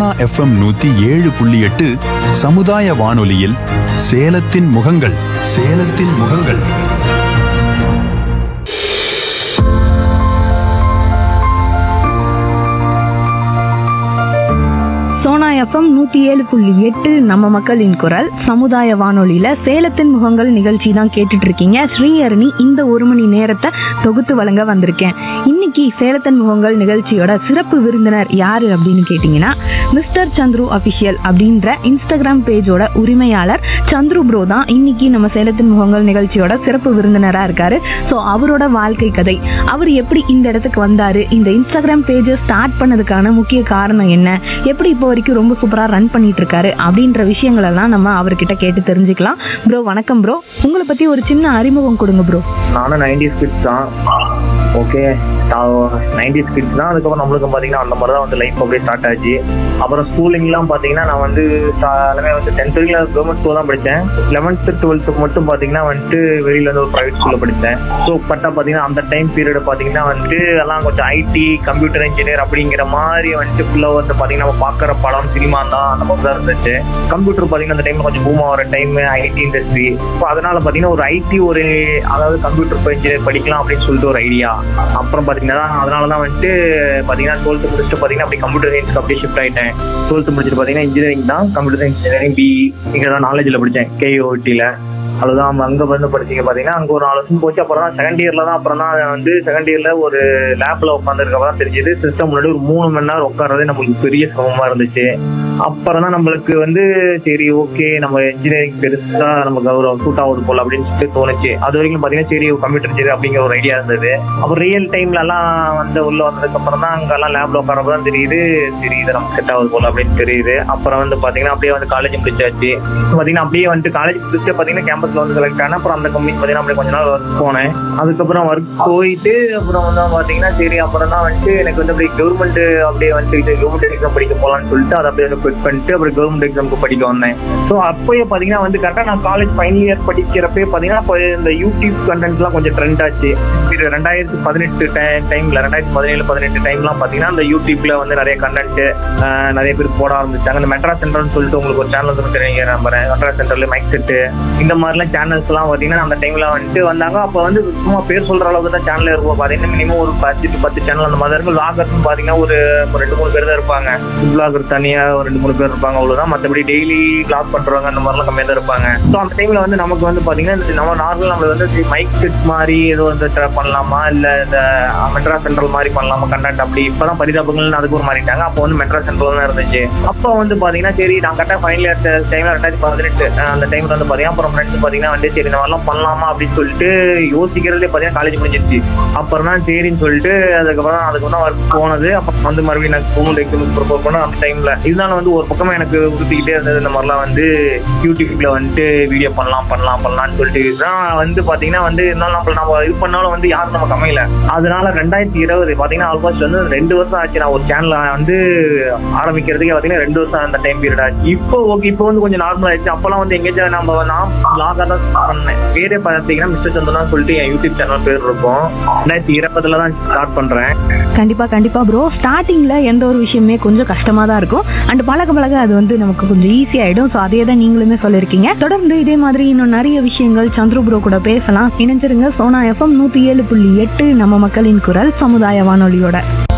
Sona FM நூத்தி ஏழு புள்ளி எட்டு சமுதாய வானொலியில் சேலத்தின் முகங்கள் சேலத்தின் முகங்கள் சோனா எஃப்எம் நூத்தி ஏழு புள்ளி எட்டு நம்ம மக்களின் குரல் சமுதாய வானொலியில சேலத்தின் முகங்கள் நிகழ்ச்சி தான் கேட்டுட்டு இருக்கீங்க ஸ்ரீஹரணி இந்த ஒரு மணி நேரத்தை தொகுத்து வழங்க வந்திருக்கேன் இன்னைக்கு சேலத்தின் முகங்கள் நிகழ்ச்சியோட சிறப்பு விருந்தினர் யாரு அப்படின்னு கேட்டீங்கன்னா மிஸ்டர் சந்துரு அபிஷியல் அப்படின்ற இன்ஸ்டாகிராம் பேஜோட உரிமையாளர் சந்துரு ப்ரோ தான் இன்னைக்கு நம்ம சேலத்தின் முகங்கள் நிகழ்ச்சியோட சிறப்பு விருந்தினரா இருக்காரு ஸோ அவரோட வாழ்க்கை கதை அவர் எப்படி இந்த இடத்துக்கு வந்தாரு இந்த இன்ஸ்டாகிராம் பேஜை ஸ்டார்ட் பண்ணதுக்கான முக்கிய காரணம் என்ன எப்படி இப்போ வரைக்கும் ரொம்ப சூப்பரா ரன் பண்ணிட்டு இருக்காரு அப்படின்ற விஷயங்கள் எல்லாம் நம்ம அவர்கிட்ட கேட்டு தெரிஞ்சுக்கலாம் ப்ரோ வணக்கம் ப்ரோ உங்களை பத்தி ஒரு சின்ன அறிமுகம் கொடுங்க ப்ரோ நானும் நைன்டிஸ் கிட்ஸ் தான் ஓகே நைன்டிஸ் கிட்ஸ் தான் அதுக்கப்புறம் நம்மளுக்கு பார்த்தீங்கன்னா அந்த மாதிரி தான் வந்து லைஃப் அப்படியே ஸ்டார்ட் ஆச்சு அப்புறம் ஸ்கூலிங்லாம் பார்த்தீங்கன்னா நான் வந்து சா- எல்லாமே வந்து டென்த் வரைக்கும் கவர்மெண்ட் ஸ்கூல் தான் படித்தேன் லெவன்த்து டுவெல்த்து மட்டும் பார்த்தீங்கன்னா வந்துட்டு வெளியில இருந்து ஒரு ப்ரைவேட் ஸ்கூலில் படித்தேன் ஸோ பட்டா பார்த்தீங்கன்னா அந்த டைம் பீரியட் பார்த்தீங்கன்னா வந்துட்டு எல்லாம் கொஞ்சம் ஐடி கம்ப்யூட்டர் இன்ஜினியர் அப்படிங்கிற மாதிரி வந்துட்டு ஃபுல்லாக வந்து பார்த்தீங்கன்னா நம்ம பார்க்குற படம் சினிமா தான் அந்த மாதிரி தான் இருந்துச்சு கம்ப்யூட்டர் பார்த்தீங்கன்னா அந்த டைம்ல கொஞ்சம் பூமா வர டைம் ஐடி இண்டஸ்ட்ரி ஸோ அதனால பார்த்தீங்கன்னா ஒரு ஐடி ஒரு அதாவது கம்ப்யூட்டர் இன்ஜினியர் படிக்கலாம் அப்படின்னு சொல்லிட்டு ஒரு ஐடியா அப்புறம் பார்த்தீங்கன்னா அதனால தான் வந்துட்டு பார்த்தீங்கன்னா டுவெல்த்து முடிச்சுட்டு பார்த்தீங்கன்னா அப்படி கம்ப்யூட்டர் சயின்ஸ்க்கு அப்படியே ஷிஃப்ட் ஆயிட்டேன் டுவெல்த்து முடிச்சுட்டு பார்த்தீங்கன்னா இன்ஜினியரிங் தான் கம்ப்யூட்டர் சயின்ஸ் இன்ஜினியரிங் பி இங்கே தான் நாலேஜில் படித்தேன் கேஓடியில் அதுதான் நம்ம அங்கே வந்து படிச்சீங்க பார்த்தீங்கன்னா அங்கே ஒரு நாலு வருஷம் போச்சு அப்புறம் தான் செகண்ட் இயரில் தான் அப்புறம் தான் வந்து செகண்ட் இயரில் ஒரு லேப்பில் உட்காந்துருக்கப்ப தான் தெரிஞ்சது சிஸ்டம் முன்னாடி ஒரு மூணு மணி நேரம் உட்கார்றதே நம்மளுக்கு பெரிய சிரமமாக இருந்துச்சு அப்புறம் தான் நம்மளுக்கு வந்து சரி ஓகே நம்ம இன்ஜினியரிங் பெருசா நம்ம கௌரவம் சூட் ஆகுது போல அப்படின்னு சொல்லிட்டு தோணுச்சு அது வரைக்கும் பாத்தீங்கன்னா சரி கம்ப்யூட்டர் சரி அப்படிங்கிற ஒரு ஐடியா இருந்தது அப்புறம் ரியல் டைம்ல எல்லாம் வந்து உள்ள வந்ததுக்கு அப்புறம் தான் அங்கெல்லாம் லேப்ல உட்காரப்ப தான் தெரியுது சரி இது நமக்கு செட் ஆகுது போல அப்படின்னு தெரியுது அப்புறம் வந்து பாத்தீங்கன்னா அப்படியே வந்து காலேஜ் முடிச்சாச்சு பாத்தீங்கன்னா அப்படியே வந்துட்டு காலேஜ் முடிச்சு பாத்தீங்கன்னா கேம்பஸ்ல வந்து செலக்ட் ஆனேன் அப்புறம் அந்த கம்பெனி பாத்தீங்கன்னா அப்படியே கொஞ்ச நாள் ஒர்க் போனேன் அதுக்கப்புறம் ஒர்க் போயிட்டு அப்புறம் வந்து பாத்தீங்கன்னா சரி அப்புறம் தான் வந்துட்டு எனக்கு வந்து அப்படியே கவர்மெண்ட் அப்படியே வந்துட்டு இது கவர்மெண்ட் எக்ஸாம் படிக்க போலாம்னு சொல்லிட்டு அதை அப்படியே குவிட் பண்ணிட்டு அப்புறம் கவர்மெண்ட் எக்ஸாமுக்கு படிக்க வந்தேன் ஸோ அப்போயே பாத்தீங்கன்னா வந்து கரெக்டாக நான் காலேஜ் ஃபைனல் இயர் படிக்கிறப்பே பாத்தீங்கன்னா இப்போ இந்த யூடியூப் கண்டென்ட்லாம் கொஞ்சம் ட்ரெண்ட் ஆச்சு இது ரெண்டாயிரத்தி பதினெட்டு டைம்ல ரெண்டாயிரத்தி பதினேழு பதினெட்டு டைம்லாம் பாத்தீங்கன்னா அந்த யூடியூப்ல வந்து நிறைய கண்டென்ட் நிறைய பேர் போட ஆரம்பிச்சாங்க இந்த மெட்ரா சென்டர்னு சொல்லிட்டு உங்களுக்கு ஒரு சேனல் வந்து தெரியுங்க நம்புறேன் மெட்ரா சென்டர்ல மைக் செட்டு இந்த மாதிரிலாம் சேனல்ஸ் எல்லாம் பாத்தீங்கன்னா அந்த டைம்ல வந்துட்டு வந்தாங்க அப்போ வந்து சும்மா பேர் சொல்ற அளவுக்கு தான் சேனல் இருக்கும் பாத்தீங்கன்னா மினிமம் ஒரு பத்து to பத்து சேனல் அந்த மாதிரி இருக்கும் லாகர்ஸ் பாத்தீங்கன்னா ஒரு ஒரு ரெண்டு மூணு பேர் தான் இருப்பாங்க ஃபுட் பிளாகர் தனியா ஒரு ரெண்டு மூணு பேர் இருப்பாங்க அவ்வளவுதான் மத்தபடி டெய்லி கிளாஸ் பண்றவங்க அந்த மாதிரிலாம் கம்மியா தான் இருப்பாங்க ஸோ அந்த டைம்ல வந்து நமக்கு வந்து பாத்தீங்கன்னா இந்த நம்ம நார்மல் நம்ம வந்து மைக் செட் மாதிரி ஏதோ வந்து try பண்ணலாமா இல்ல இந்த மெட்ரா சென்ட்ரல் மாதிரி பண்ணலாமா கண்டென்ட் அப்படி இப்பதான் பரிதாபங்கள்னு அதுக்கு ஒரு மாறிட்டாங்க அப்போ வந்து மெட்ரா சென்ட்ரல் தான் இருந்துச்சு அப்போ வந்து பாத்தீங்கன்னா சரி நான் கரெக்டாக ஃபைனல் இயர் டைம்ல ரெண்டாயிரத்தி பதினெட்டு அந்த டைம்ல வந்து பாத்தீங்கன்னா அப்புறம் ஃப்ரெண்ட்ஸ் பாத்தீங்கன்னா வந்து சரி இந்த மாதிரிலாம் பண்ணலாமா அப்படின்னு சொல்லிட்டு யோசிக்கிறதே பாத்தீங்கன்னா காலேஜ் முடிஞ்சிருச்சு அப்புறம் தான் சரின்னு சொல்லிட்டு அதுக்கப்புறம் அதுக்கப்புறம் ஒர்க் போனது அப்புறம் வந்து மறுபடியும் நான் கவர்மெண்ட் எக்ஸாமுக்கு ப்ரிப்பேர் பண்ண அந்த டைம்ல இருந்தாலும் வந்து ஒரு பக்கமா எனக்கு உறுத்திக்கிட்டே இருந்தது இந்த மாதிரிலாம் வந்து யூடியூப்ல வந்துட்டு வீடியோ பண்ணலாம் பண்ணலாம் பண்ணலாம்னு சொல்லிட்டு தான் வந்து பாத்தீங்கன்னா வந்து இருந்தாலும் நம்ம நம்ம இது பண்ணாலும் வந்து யாரும் நம்ம கமையில அதனால ரெண்டாயிரத்தி இருபது பாத்தீங்கன்னா ஆல்மோஸ்ட் வந்து ரெண்டு வருஷம் ஆச்சு நான் ஒரு சேனல் வந்து ஆரம்பிக்கிறதுக்கே பாத்தீங்கன்னா ரெண்டு வருஷம் அந்த டைம் பீரியட் ஆச்சு இப்போ ஓகே இப்போ வந்து கொஞ்சம் நார்மல் ஆயிடுச்சு அப்பெல்லாம் வந்து எங்கேயாச்சும் நம்ம நான் பிளாகா தான் பண்ணேன் பேரே பாத்தீங்கன்னா மிஸ்டர் சந்தனா சொல்லிட்டு என் யூடியூப் சேனல் பேர் இருக்கும் ரெண்டாயிரத்தி இருபதுல தான் ஸ்டார்ட் பண்றேன் கண்டிப்பா கண்டிப்பா ப்ரோ ஸ்டார்டிங்ல எந்த ஒரு விஷயமே கொஞ்சம் கஷ்டமா தான் இருக்கும் அண்ட் பழக பழக அது வந்து நமக்கு கொஞ்சம் ஈஸி ஆயிடும் ஸோ அதே தான் நீங்களுமே சொல்லியிருக்கீங்க தொடர்ந்து இதே மாதிரி இன்னும் நிறைய விஷயங்கள் சந்துரு ப்ரோ கூட பேசலாம் இணைஞ்சிருங்க சோனா எஃப்எம் நூத்தி ஏழு புள்ளி எட்டு நம்ம மக்களின் குரல் சமுதாய வானொலியோட